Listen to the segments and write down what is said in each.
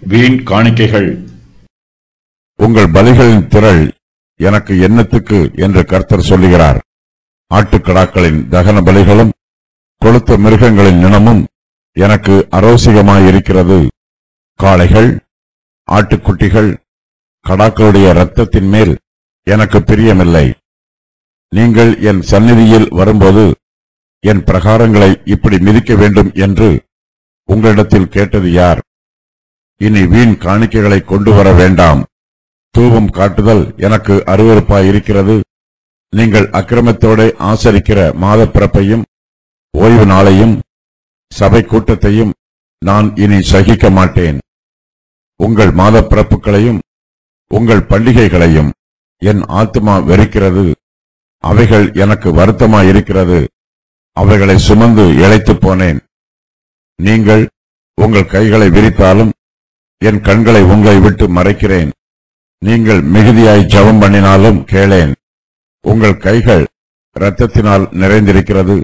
வீண் காணிக்கைகள் உங்கள் பலிகளின் திரள் எனக்கு என்னத்துக்கு என்று கர்த்தர் சொல்லுகிறார் ஆட்டுக்கடாக்களின் தகன பலிகளும் கொளுத்த மிருகங்களின் நினமும் எனக்கு அரோசிகமாயிருக்கிறது காளைகள் ஆட்டுக்குட்டிகள் கடாக்களுடைய இரத்தத்தின் மேல் எனக்கு பிரியமில்லை நீங்கள் என் சந்நிதியில் வரும்போது என் பிரகாரங்களை இப்படி மிதிக்க வேண்டும் என்று உங்களிடத்தில் கேட்டது யார் இனி வீண் காணிக்கைகளை கொண்டு வர வேண்டாம் தூபம் காட்டுதல் எனக்கு அருவருப்பாயிருக்கிறது நீங்கள் அக்கிரமத்தோட ஆசரிக்கிற மாதப் பிறப்பையும் ஓய்வு நாளையும் சபை கூட்டத்தையும் நான் இனி சகிக்க மாட்டேன் உங்கள் மாதப் பிறப்புகளையும் உங்கள் பண்டிகைகளையும் என் ஆத்துமா வெறுக்கிறது அவைகள் எனக்கு வருத்தமாயிருக்கிறது அவைகளை சுமந்து இழைத்துப் போனேன் நீங்கள் உங்கள் கைகளை விரித்தாலும் என் கண்களை உங்களை விட்டு மறைக்கிறேன் நீங்கள் மிகுதியாய் ஜெபம் பண்ணினாலும் கேளேன் உங்கள் கைகள் இரத்தத்தினால் நிறைந்திருக்கிறது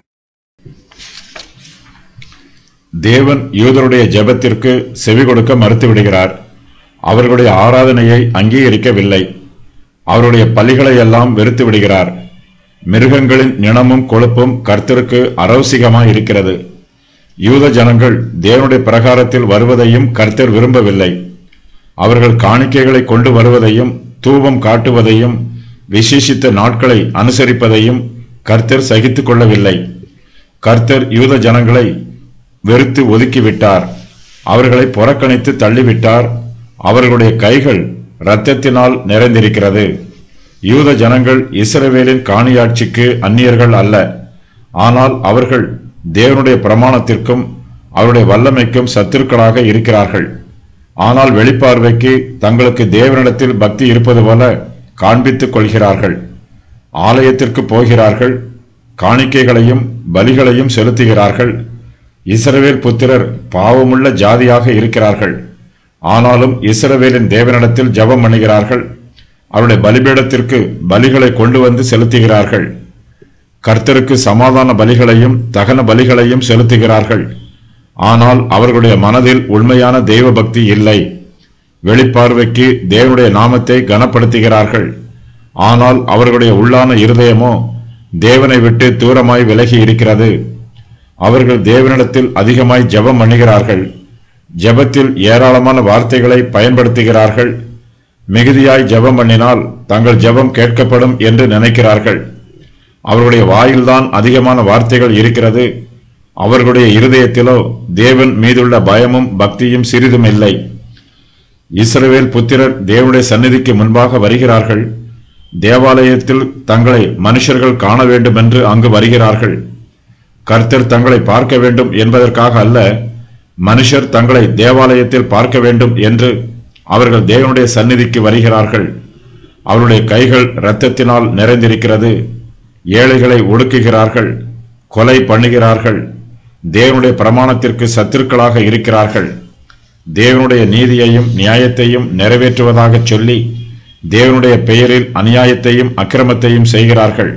தேவன் யூதருடைய ஜெபத்திற்கு செவி கொடுக்க மறுத்துவிடுகிறார் அவர்களுடைய ஆராதனையை அங்கீகரிக்கவில்லை அவருடைய பலிகளை எல்லாம் வெறுத்து விடுகிறார் மிருகங்களின் நிணமும் கொழுப்பும் கர்த்தருக்கு அரவசிகமாய் இருக்கிறது யூத ஜனங்கள் தேவனுடைய பிரகாரத்தில் வருவதையும் கர்த்தர் விரும்பவில்லை அவர்கள் காணிக்கைகளை கொண்டு வருவதையும் தூபம் காட்டுவதையும் விசேஷித்த நாட்களை அனுசரிப்பதையும் கர்த்தர் சகித்துக் கொள்ளவில்லை கர்த்தர் யூத ஜனங்களை வெறுத்து ஒதுக்கிவிட்டார் அவர்களை புறக்கணித்து தள்ளிவிட்டார் அவர்களுடைய கைகள் இரத்தத்தினால் நிறைந்திருக்கிறது யூத ஜனங்கள் இஸ்ரவேலின் காணியாட்சிக்கு அந்நியர்கள் அல்ல ஆனால் அவர்கள் தேவனுடைய பிரமாணத்திற்கும் அவருடைய வல்லமைக்கும் சத்துருக்களாக இருக்கிறார்கள் ஆனால் வெளிப்பார்வைக்கு தங்களுக்கு தேவனிடத்தில் பக்தி இருப்பது போல காண்பித்துக் கொள்கிறார்கள் ஆலயத்திற்கு போகிறார்கள் காணிக்கைகளையும் பலிகளையும் செலுத்துகிறார்கள் இஸ்ரவேல் புத்திரர் பாவமுள்ள ஜாதியாக இருக்கிறார்கள் ஆனாலும் இஸ்ரவேலின் தேவனிடத்தில் ஜெபம் பண்ணுகிறார்கள் அவருடைய பலிபீடத்திற்கு பலிகளை கொண்டு வந்து செலுத்துகிறார்கள் கர்த்தருக்கு சமாதான பலிகளையும் தகன பலிகளையும் செலுத்துகிறார்கள் ஆனால் அவர்களுடைய மனதில் உண்மையான தெய்வ பக்தி இல்லை வெளிப்பார்வைக்கு தேவனுடைய நாமத்தை கனப்படுத்துகிறார்கள் ஆனால் அவர்களுடைய உள்ளான இருதயமோ தேவனை விட்டு தூரமாய் விலகி இருக்கிறது அவர்கள் தேவனிடத்தில் அதிகமாய் ஜெபம் பண்ணுகிறார்கள் ஜெபத்தில் ஏராளமான வார்த்தைகளை பயன்படுத்துகிறார்கள் மிகுதியாய் ஜெபம் பண்ணினால் தங்கள் ஜெபம் கேட்கப்படும் என்று நினைக்கிறார்கள் அவர்களுடைய வாயில்தான் அதிகமான வார்த்தைகள் இருக்கிறது அவர்களுடைய இருதயத்திலோ தேவன் மீதுள்ள பயமும் பக்தியும் சிறிதும் இல்லை இஸ்ரவேல் புத்திரர் தேவனுடைய சந்நிதிக்கு முன்பாக வருகிறார்கள் தேவாலயத்தில் தங்களை மனுஷர்கள் காண வேண்டும் என்று அங்கு வருகிறார்கள் கர்த்தர் தங்களை பார்க்க வேண்டும் என்பதற்காக அல்ல மனுஷர் தங்களை தேவாலயத்தில் பார்க்க வேண்டும் என்று அவர்கள் தேவனுடைய சந்நிதிக்கு வருகிறார்கள் அவருடைய கைகள் இரத்தத்தினால் நிறைந்திருக்கிறது ஏழைகளை ஒடுக்குகிறார்கள் கொலை பண்ணுகிறார்கள் தேவனுடைய பிரமாணத்திற்கு சத்துருக்களாக இருக்கிறார்கள் தேவனுடைய நீதியையும் நியாயத்தையும் நிறைவேற்றுவதாகச் சொல்லி தேவனுடைய பெயரில் அநியாயத்தையும் அக்கிரமத்தையும் செய்கிறார்கள்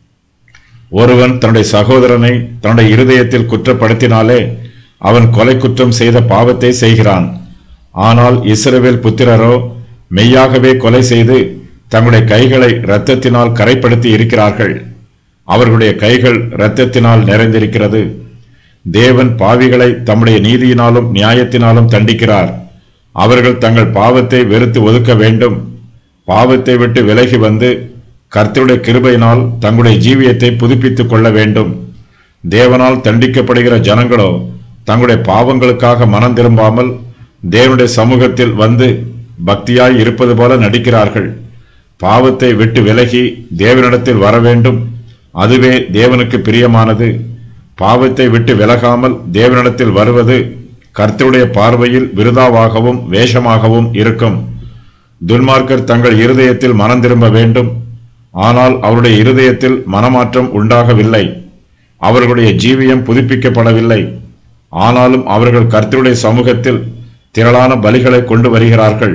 ஒருவன் தன்னுடைய சகோதரனை தன்னுடைய இருதயத்தில் குற்றப்படுத்தினாலே அவன் கொலை குற்றம் செய்த பாவத்தை செய்கிறான் ஆனால் இஸ்ரவேல் புத்திரரோ மெய்யாகவே கொலை செய்து தங்களுடைய கைகளை இரத்தத்தினால் கரைப்படுத்தி இருக்கிறார்கள் அவர்களுடைய கைகள் இரத்தத்தினால் நிறைந்திருக்கிறது தேவன் பாவிகளை தம்முடைய நீதியினாலும் நியாயத்தினாலும் தண்டிக்கிறார் அவர்கள் தங்கள் பாவத்தை வெறுத்து ஒதுக்க வேண்டும் பாவத்தை விட்டு விலகி வந்து கர்த்தருடைய கிருபையினால் தங்களுடைய ஜீவியத்தை புதுப்பித்துக் கொள்ள வேண்டும் தேவனால் தண்டிக்கப்படுகிற ஜனங்களோ தங்களுடைய பாவங்களுக்காக மனம் திரும்பாமல் தேவனுடைய சமூகத்தில் வந்து பக்தியாய் இருப்பது போல நடிக்கிறார்கள் பாவத்தை விட்டு விலகி தேவனிடத்தில் வர வேண்டும் அதுவே தேவனுக்கு பிரியமானது பாவத்தை விட்டு விலகாமல் தேவனிடத்தில் வருவது கர்த்தருடைய பார்வையில் விருதாவாகவும் வேஷமாகவும் இருக்கும் துன்மார்க்கர் தங்கள் இருதயத்தில் மனம் திரும்ப வேண்டும் ஆனால் அவருடைய இருதயத்தில் மனமாற்றம் உண்டாகவில்லை அவர்களுடைய ஜீவியம் புதுப்பிக்கப்படவில்லை ஆனாலும் அவர்கள் கர்த்தருடைய சமூகத்தில் திரளான பலிகளை கொண்டு வருகிறார்கள்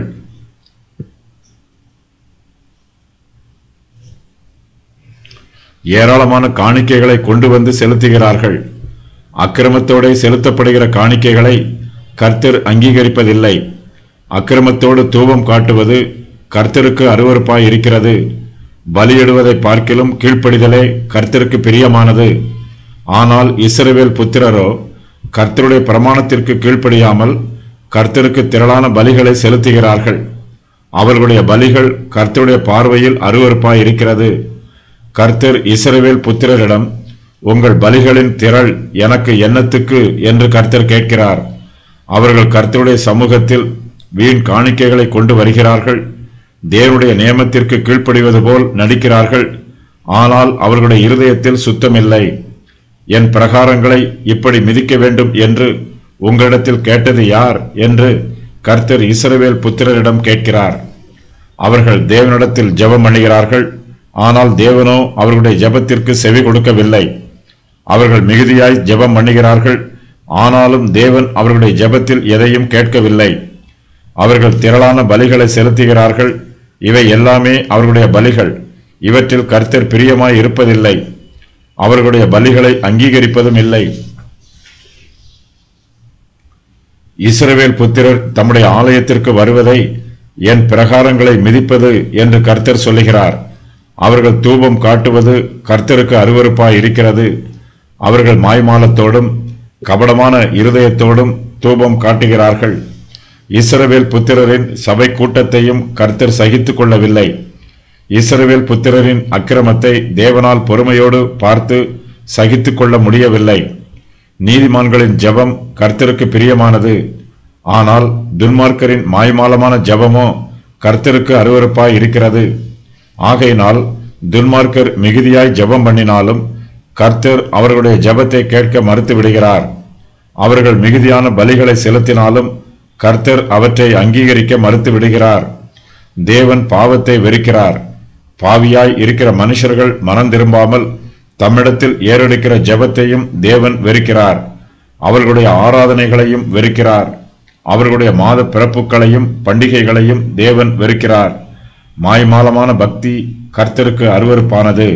ஏராளமான காணிக்கைகளை கொண்டு வந்து செலுத்துகிறார்கள் அக்கிரமத்தோட செலுத்தப்படுகிற காணிக்கைகளை கர்த்தர் அங்கீகரிப்பதில்லை அக்கிரமத்தோடு தூபம் காட்டுவது கர்த்தருக்கு அருவருப்பாய் இருக்கிறது பலியிடுவதை பார்க்கிலும் கீழ்ப்படிதலே கர்த்தருக்கு பிரியமானது ஆனால் இஸ்ரவேல் புத்திரரோ கர்த்தருடைய பிரமாணத்திற்கு கீழ்ப்படியாமல் கர்த்தருக்கு திரளான பலிகளை செலுத்துகிறார்கள் அவர்களுடைய பலிகள் கர்த்தருடைய பார்வையில் அருவருப்பாய் இருக்கிறது கர்த்தர் இஸ்ரவேல் புத்திரரிடம் உங்கள் பலிகளின் திரள் எனக்கு எண்ணத்துக்கு என்று கர்த்தர் கேட்கிறார் அவர்கள் கர்த்தருடைய சமூகத்தில் வீண் காணிக்கைகளை கொண்டு வருகிறார்கள் தேவனுடைய நியமத்திற்கு கீழ்ப்படிவது போல் நடிக்கிறார்கள் ஆனால் அவர்களுடைய இருதயத்தில் சுத்தமில்லை என் பிரகாரங்களை இப்படி மிதிக்க வேண்டும் என்று உங்களிடத்தில் கேட்டது யார் என்று கர்த்தர் இஸ்ரவேல் புத்திரரிடம் கேட்கிறார் அவர்கள் தேவனிடத்தில் ஜெபம் பண்ணுகிறார்கள் ஆனால் தேவனோ அவர்களுடைய ஜெபத்திற்கு செவி கொடுக்கவில்லை அவர்கள் மிகுதியாய் ஜெபம் பண்ணுகிறார்கள் ஆனாலும் தேவன் அவர்களுடைய ஜெபத்தில் எதையும் கேட்கவில்லை அவர்கள் திரளான பலிகளை செலுத்துகிறார்கள் இவை எல்லாமே அவர்களுடைய பலிகள் இவற்றில் கர்த்தர் பிரியமாய் இருப்பதில்லை அவர்களுடைய பலிகளை அங்கீகரிப்பதும் இல்லை இஸ்ரவேல் புத்திரர் தம்முடைய ஆலயத்திற்கு வருவதை என் பிரகாரங்களை மிதிப்பது என்று கர்த்தர் சொல்லுகிறார் அவர்கள் தூபம் காட்டுவது கர்த்தருக்கு அருவருப்பாய் இருக்கிறது அவர்கள் மாய்மாலத்தோடும் கபடமான இருதயத்தோடும் தூபம் காட்டுகிறார்கள் இஸ்ரவேல் புத்திரரின் சபை கூட்டத்தையும் கர்த்தர் சகித்துக் கொள்ளவில்லை இஸ்ரவேல் புத்திரரின் அக்கிரமத்தை தேவனால் பொறுமையோடு பார்த்து சகித்துக் கொள்ள முடியவில்லை நீதிமான்களின் ஜெபம் கர்த்தருக்கு பிரியமானது ஆனால் துன்மார்க்கரின் மாய்மாலமான ஜெபமோ கர்த்தருக்கு அருவருப்பாய் இருக்கிறது ஆகையினால் துன்மார்க்கர் மிகுதியாய் ஜெபம் பண்ணினாலும் கர்த்தர் அவர்களுடைய ஜெபத்தை கேட்க மறுத்து விடுகிறார் அவர்கள் மிகுதியான பலிகளை செலுத்தினாலும் கர்த்தர் அவற்றை அங்கீகரிக்க மறுத்து விடுகிறார் தேவன் பாவத்தை வெறுக்கிறார் பாவியாய் இருக்கிற மனுஷர்கள் மனம் திரும்பாமல் தம்மிடத்தில் ஏறெடுக்கிற ஜெபத்தையும் தேவன் வெறுக்கிறார் அவர்களுடைய ஆராதனைகளையும் வெறுக்கிறார் அவர்களுடைய மாத பிறப்புகளையும் பண்டிகைகளையும் தேவன் வெறுக்கிறார் மாய்மாலமான பக்தி கர்த்தருக்கு அருவருப்பானது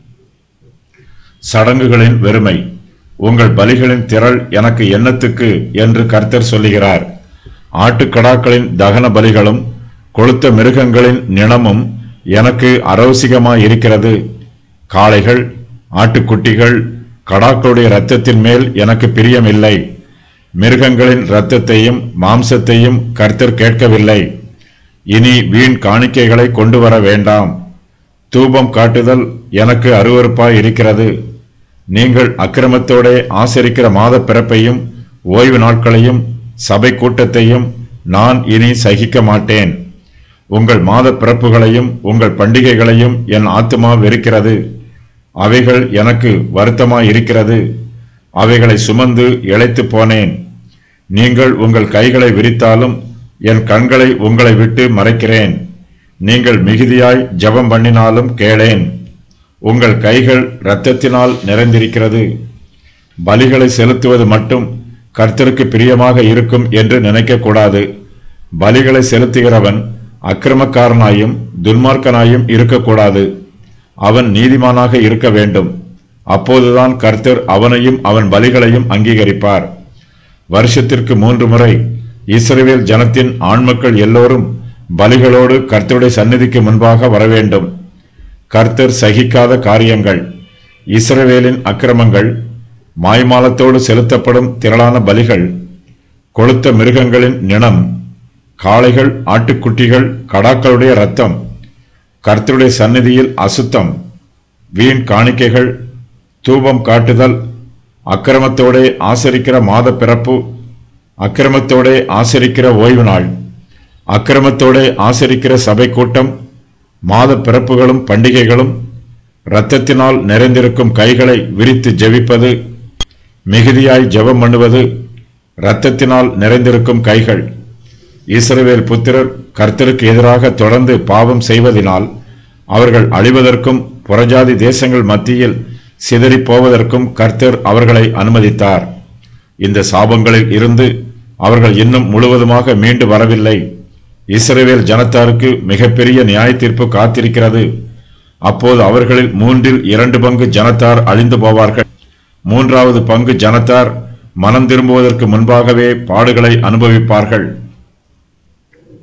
சடங்குகளின் வெறுமை உங்கள் பலிகளின் திரள் எனக்கு எண்ணத்துக்கு என்று கர்த்தர் சொல்லுகிறார் ஆட்டுக்கடாக்களின் தகன பலிகளும் கொளுத்த மிருகங்களின் நிணமும் எனக்கு அரவசிகமாய் இருக்கிறது காளைகள் ஆட்டுக்குட்டிகள் கடாக்களுடைய இரத்தத்தின் மேல் எனக்கு பிரியமில்லை மிருகங்களின் இரத்தத்தையும் மாம்சத்தையும் கர்த்தர் கேட்கவில்லை இனி வீண் காணிக்கைகளை கொண்டு வர வேண்டாம் தூபம் காட்டுதல் எனக்கு அருவருப்பாய் இருக்கிறது நீங்கள் அக்கிரமத்தோட ஆசரிக்கிற மாத பிறப்பையும் ஓய்வு நாட்களையும் சபை கூட்டத்தையும் நான் இனி சகிக்க மாட்டேன் உங்கள் மாத பிறப்புகளையும் உங்கள் பண்டிகைகளையும் என் ஆத்துமா வெறுக்கிறது அவைகள் எனக்கு வருத்தமாய் இருக்கிறது அவைகளை சுமந்து இழைத்து போனேன் நீங்கள் உங்கள் கைகளை விரித்தாலும் என் கண்களை உங்களை விட்டு மறைக்கிறேன் நீங்கள் மிகுதியாய் ஜெபம் பண்ணினாலும் கேளேன் உங்கள் கைகள் இரத்தத்தினால் நிறைந்திருக்கிறது பலிகளை செலுத்துவது மட்டும் கர்த்தருக்கு பிரியமாக இருக்கும் என்று நினைக்கக்கூடாது பலிகளை செலுத்துகிறவன் அக்கிரமக்காரனாயும் துன்மார்க்கனாயும் இருக்கக்கூடாது அவன் நீதிமானாக இருக்க வேண்டும் அப்போதுதான் கர்த்தர் அவனையும் அவன் பலிகளையும் அங்கீகரிப்பார் வருஷத்திற்கு மூன்று முறை இஸ்ரவேல் ஜனத்தின் ஆண்மக்கள் எல்லோரும் பலிகளோடு கர்த்தருடைய சந்நிதிக்கு முன்பாக வரவேண்டும் கர்த்தர் சகிக்காத காரியங்கள் இஸ்ரவேலின் அக்கிரமங்கள் மாய்மாலத்தோடு செலுத்தப்படும் திரளான பலிகள் கொளுத்த மிருகங்களின் நிணம் காளைகள் ஆட்டுக்குட்டிகள் கடாக்களுடைய இரத்தம் கர்த்தருடைய சந்நிதியில் அசுத்தம் வீண் காணிக்கைகள் தூபம் காட்டுதல் அக்கிரமத்தோடே ஆசரிக்கிற மாத பிறப்பு அக்கிரமத்தோடே ஆசரிக்கிற ஓய்வு நாள் அக்கிரமத்தோடே ஆசரிக்கிற சபை கூட்டம் மாத பிறப்புகளும் பண்டிகைகளும் இரத்தத்தினால் நிறைந்திருக்கும் கைகளை விரித்து ஜெபிப்பது மிகுதியாய் ஜெபம் பண்ணுவது இரத்தத்தினால் நிறைந்திருக்கும் கைகள் இஸ்ரவேல் புத்திரர் கர்த்தருக்கு எதிராக தொடர்ந்து பாவம் செய்வதினால் அவர்கள் அழிவதற்கும் புறஜாதி தேசங்கள் மத்தியில் சிதறிப் போவதற்கும் கர்த்தர் அவர்களை அனுமதித்தார் இந்த சாபங்களில் இருந்து அவர்கள் இன்னும் முழுவதுமாக மீண்டு வரவில்லை இஸ்ரவேல் ஜனத்தாருக்கு மிகப்பெரிய நியாய தீர்ப்பு காத்திருக்கிறது அப்போது அவர்களில் மூன்றில் இரண்டு பங்கு ஜனத்தார் அழிந்து போவார்கள் மூன்றாவது பங்கு ஜனத்தார் மனம் திரும்புவதற்கு முன்பாகவே பாடுகளை அனுபவிப்பார்கள்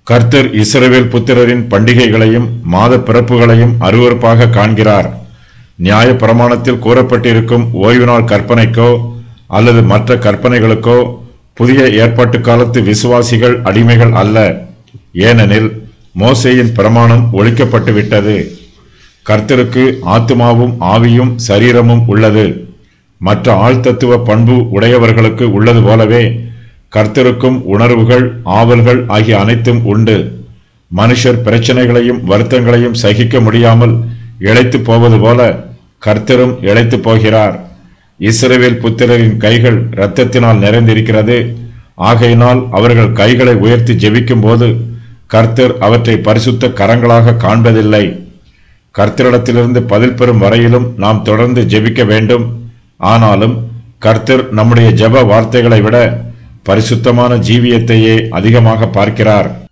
கர்த்தர் இஸ்ரவேல் புத்திரரின் பண்டிகைகளையும் மாத பிறப்புகளையும் அருவருப்பாக காண்கிறார் நியாய பிரமாணத்தில் கூறப்பட்டிருக்கும் ஓய்வு நாள் கற்பனைக்கோ அல்லது மற்ற கற்பனைகளுக்கோ புதிய ஏற்பாட்டு காலத்து விசுவாசிகள் அடிமைகள் அல்ல ஏனெனில் மோசேயின் பிரமாணம் ஒழிக்கப்பட்டு விட்டது கர்த்தருக்கு ஆத்துமாவும் ஆவியும் சரீரமும் உள்ளது மற்ற ஆழ்தத்துவ பண்பு உடையவர்களுக்கு உள்ளது போலவே கர்த்தருக்கும் உணர்வுகள் ஆவல்கள் ஆகிய அனைத்தும் உண்டு மனுஷர் பிரச்சனைகளையும் வருத்தங்களையும் சகிக்க முடியாமல் இழைத்து போவது போல கர்த்தரும் இழைத்து போகிறார் இஸ்ரவேல் புத்திரரின் கைகள் இரத்தத்தினால் நிறைந்திருக்கிறது ஆகையினால் அவர்கள் கைகளை உயர்த்தி ஜெபிக்கும் போது கர்த்தர் அவற்றை பரிசுத்த கரங்களாக காண்பதில்லை கர்த்தரிடத்திலிருந்து பதில் பெறும் வரையிலும் நாம் தொடர்ந்து ஜெபிக்க வேண்டும் ஆனாலும் கர்த்தர் நம்முடைய ஜெப வார்த்தைகளை விட பரிசுத்தமான ஜீவியத்தையே அதிகமாக பார்க்கிறார்